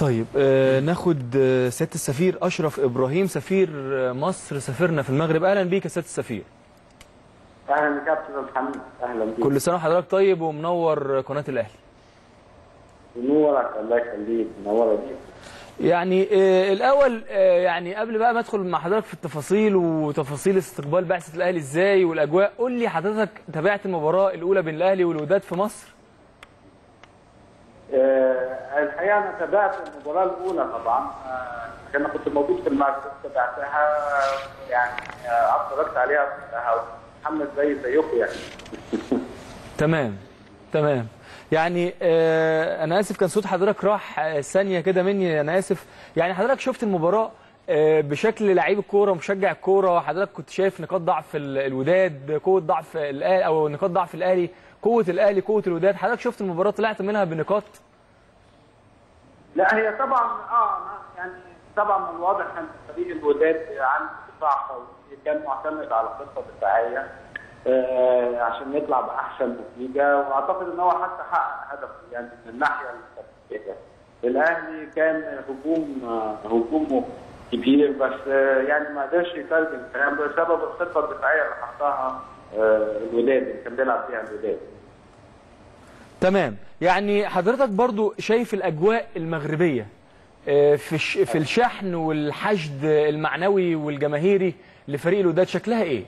طيب آه ناخد آه سياده السفير اشرف ابراهيم سفير آه مصر سفيرنا في المغرب اهلا بيك يا سياده السفير اهلا يا كابتن محمد اهلا بيك كل سنه وحضرتك طيب ومنور قناه الاهلي نورك الله يخليك منوره بيك يعني آه الاول آه يعني قبل بقى ما ادخل مع حضرتك في التفاصيل وتفاصيل استقبال بعثه الاهلي ازاي والاجواء قول لي حضرتك تابعت المباراه الاولى بين الاهلي والوداد في مصر آه الحقيقه انا تابعت المباراه الاولى طبعا آه انا كنت موجود في المغرب تابعتها يعني آه اتفرجت عليها محمد زي زيكم يعني تمام تمام يعني آه انا اسف كان صوت حضرتك راح آه ثانيه كده مني انا اسف يعني حضرتك شفت المباراه آه بشكل لعيب الكوره ومشجع الكوره حضرتك كنت شايف نقاط ضعف الوداد قوه ضعف الاهلي او نقاط ضعف الاهلي قوه الاهلي قوه الوداد حضرتك شفت المباراه طلعت منها بنقاط لا هي طبعا اه يعني طبعا من الواضح ان فريق الوداد عنده دفاع قوي كان معتمد على خطه دفاعيه آه عشان يطلع باحسن نتيجه واعتقد ان هو حتى حقق هدفه يعني من الناحيه التكتيكيه. الاهلي كان هجوم آه هجومه كبير بس آه يعني ما قدرش يترجم الكلام بسبب الخطه الدفاعيه اللي حطها الوداد اللي كان بيلعب فيها الوداد. تمام يعني حضرتك برضو شايف الاجواء المغربيه في في الشحن والحشد المعنوي والجماهيري لفريق الوداد شكلها ايه؟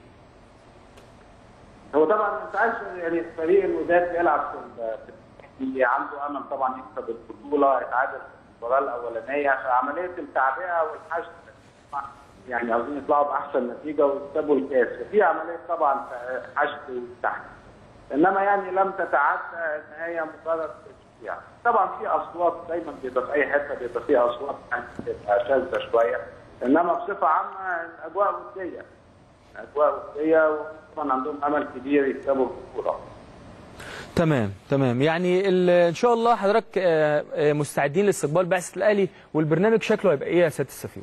هو طبعا انت عارف يعني فريق الوداد بيلعب في عنده امل طبعا يكسب البطوله يتعادل في المباراه الاولانيه فعمليه التعبئه والحشد يعني عاوزين يطلعوا باحسن نتيجه ويكسبوا الكاس وفي عمليه طبعا حشد وتحت انما يعني لم تتعدى ان هي مجرد تشجيع طبعا في اصوات دايما بيبقى في اي حته بيبقى في اصوات يعني بتبقى شاذه شويه انما بصفه عامه الاجواء وديه اجواء وديه وطبعا عندهم امل كبير يكسبوا البطوله تمام تمام يعني ان شاء الله حضرتك مستعدين لاستقبال بعثه الاهلي والبرنامج شكله هيبقى ايه يا سياده السفير؟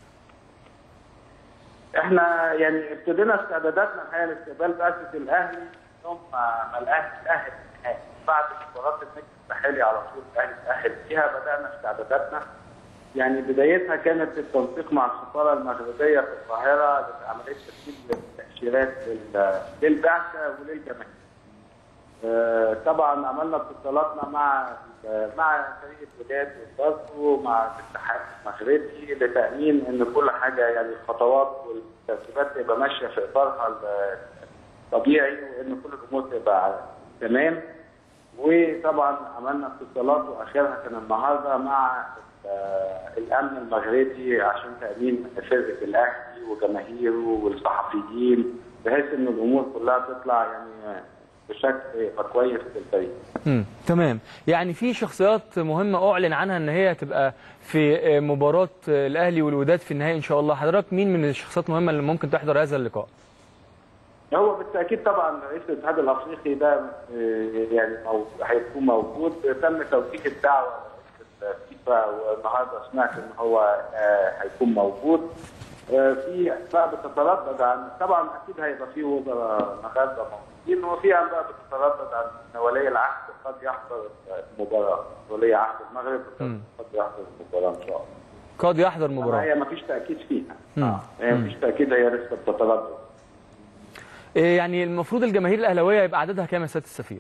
احنا يعني ابتدينا استعداداتنا الحقيقه لاستقبال بعثه الاهلي يوم ما الاهلي تاهل بعد مباراه النجم الساحلي على طول الاهلي تاهل فيها بدانا استعداداتنا يعني بدايتها كانت التنسيق مع السفاره المغربيه في القاهره لعمليه تسجيل التاشيرات للبعثه وللجماهير. آه طبعا عملنا اتصالاتنا مع مع فريق الوداد والبرضو مع الاتحاد المغربي لتامين ان كل حاجه يعني الخطوات والترتيبات تبقى ماشيه في اطارها طبيعي وان كل الامور تبقى تمام وطبعا عملنا اتصالات واخرها كان النهارده مع الامن المغربي عشان تامين فرقه الاهلي وجماهيره والصحفيين بحيث ان الامور كلها تطلع يعني بشكل يبقى كويس للفريق. امم تمام يعني في شخصيات مهمه اعلن عنها ان هي تبقى في مباراه الاهلي والوداد في النهائي ان شاء الله حضرتك مين من الشخصيات المهمه اللي ممكن تحضر هذا اللقاء؟ هو بالتاكيد طبعا رئيس الاتحاد الافريقي ده يعني هيكون موجود تم توجيه الدعوه الفيفا والنهارده سمعت ان هو هيكون موجود في بقى بتتردد عن طبعا اكيد هيبقى في وزراء مغاربه موجودين وفي بقى بتتردد عن ان ولي العهد قد يحضر المباراه ولي عهد المغرب قد يحضر المباراه ان شاء الله قد يحضر المباراه هي ما فيش تاكيد فيها اه هي ما فيش تاكيد هي لسه بتتردد يعني المفروض الجماهير الاهلاويه يبقى عددها كام يا سياده السفير؟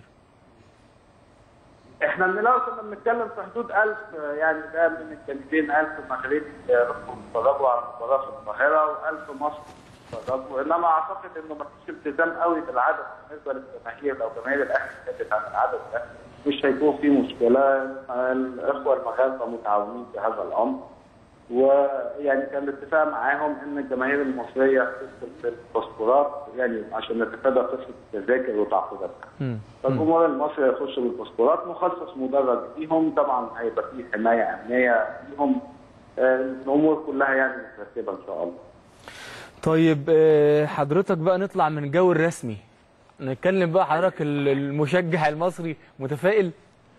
احنا من الاول كنا بنتكلم في حدود 1000 يعني ده من الجانبين 1000 مغربي راحوا يتفرجوا على المباراه في القاهره و1000 مصري يتفرجوا انما اعتقد انه ما فيش التزام قوي بالعدد بالنسبه للجماهير لو جماهير الاهلي كانت عن العدد ده مش هيكون في مشكله الاخوه المغاربه متعاونين في هذا الامر ويعني كان الاتفاق معاهم ان الجماهير المصريه تدخل بالباسبورات يعني عشان نتفادى قصه التذاكر وتعقيداتها. فالجمهور المصري يخش بالباسبورات مخصص مدرج ليهم طبعا هيبقى فيه حمايه امنيه ليهم الامور كلها يعني مترتبه ان شاء الله. طيب حضرتك بقى نطلع من الجو الرسمي نتكلم بقى حضرتك المشجع المصري متفائل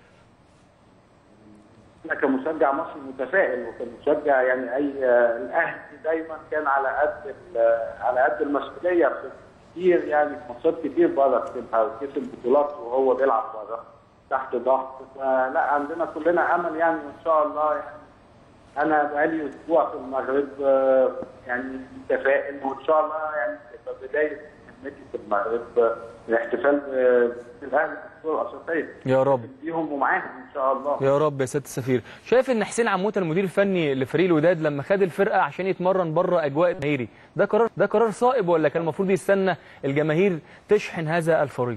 انا كمشجع مصري متفائل وكمشجع يعني اي الاهلي دايما كان على قد على قد المسؤوليه في كتير يعني في ماتشات كتير بره كسبها وكسب بطولات وهو بيلعب بره تحت ضغط فلا عندنا كلنا امل يعني وان شاء الله يعني انا بقالي اسبوع في المغرب آه، يعني متفائل وان شاء الله يعني تبقى بدايه مهمتي في المغرب آه، الاحتفال ب- بالاهلي بالبطوله الاساسيه يا رب بيهم ومعاهم ان شاء الله يا رب يا سياده السفير شايف ان حسين عموته المدير الفني لفريق الوداد لما خد الفرقه عشان يتمرن بره اجواء الجماهيري ده قرار ده قرار صائب ولا كان المفروض يستنى الجماهير تشحن هذا الفريق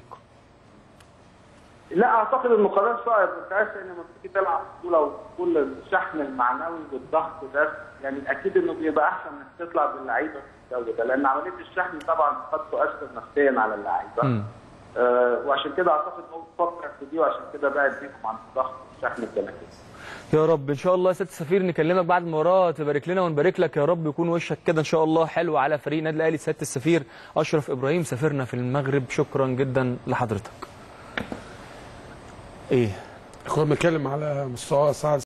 لا اعتقد انه قرار صعب انت عارف ان لما بتيجي تلعب بطوله وكل الشحن المعنوي والضغط ده يعني اكيد انه بيبقى احسن انك تطلع باللعيبه في الجو ده لان عمليه الشحن طبعا قد تؤثر نفسيا على اللعيبه مم. آه وعشان كده اعتقد انه فكر في دي وعشان كده بعد بيهم عن الضغط والشحن الجماهيري يا رب ان شاء الله يا سياده السفير نكلمك بعد المباراه تبارك لنا ونبارك لك يا رب يكون وشك كده ان شاء الله حلو على فريق النادي الاهلي سياده السفير اشرف ابراهيم سفيرنا في المغرب شكرا جدا لحضرتك ايه كنا بنتكلم على مستوى سعد